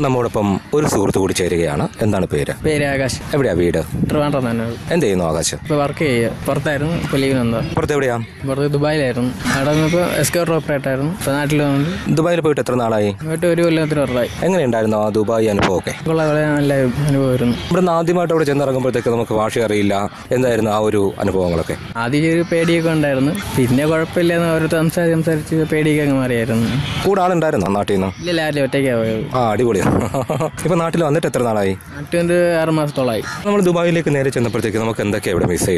നമ്മോടൊപ്പം ഒരു സുഹൃത്ത് കൂടി ചേരുകയാണ് എന്താണ് പേര് പേര് ആകാശ് എവിടെയാ വീട് ട്രിവാൻഡ്രം തന്നെ എന്ത് ചെയ്യുന്നു ആകാശ് ഇപ്പോൾ വർക്ക് ചെയ്യുക പുറത്തായിരുന്നു ഇപ്പോൾ ലീവിന് വന്നതാ പുറത്ത് എവിടെയാ പുറത്ത് ദുബായിലായിരുന്നു അവിടെ നിന്നിപ്പോൾ എസ്കോർ ഓപ്പറേറ്റർ ആയിരുന്നു ഇപ്പോൾ നാട്ടിൽ വന്നിട്ട് ദുബായിൽ പോയിട്ട് എത്ര നാളായി പോയിട്ട് ഒരു കൊല്ലത്തിന് പുറത്തായി എങ്ങനെയുണ്ടായിരുന്നു ആ ദുബായ് അനുഭവമൊക്കെ ഇപ്പോൾ വളരെ നല്ല അനുഭവമായിരുന്നു ഇവിടുന്ന് ആദ്യമായിട്ട് അവിടെ ചെന്നിറങ്ങുമ്പോഴത്തേക്ക് നമുക്ക് ഭാഷ അറിയില്ല എന്തായിരുന്നു ആ ഒരു അനുഭവങ്ങളൊക്കെ ആദ്യം ഒരു പേടിയൊക്കെ ഉണ്ടായിരുന്നു പിന്നെ കുഴപ്പമില്ലെന്ന് അവരടുത്ത് സംസാരിച്ച് സംസാരിച്ച് പേടിയൊക്കെ അങ്ങ് മാറിയായിരുന്നു കൂടെ ആളുണ്ടായിരുന്നോ നാട്ടിൽ നിന്ന് ഇല്ല ആരിലും ഒറ്റയ്ക്കാണ് പോയത് ആ അടിപൊളിയാണ് ഇപ്പൊ നാട്ടിൽ വന്നിട്ട് എത്ര നാളായി നാട്ടിൽ ഒരു ആറ് മാസത്തോളമായി നമ്മൾ ദുബായിലേക്ക് നേരെ ചെന്നപ്പോഴത്തേക്ക് നമുക്ക് എന്തൊക്കെയാണ് ഇവിടെ മിസ്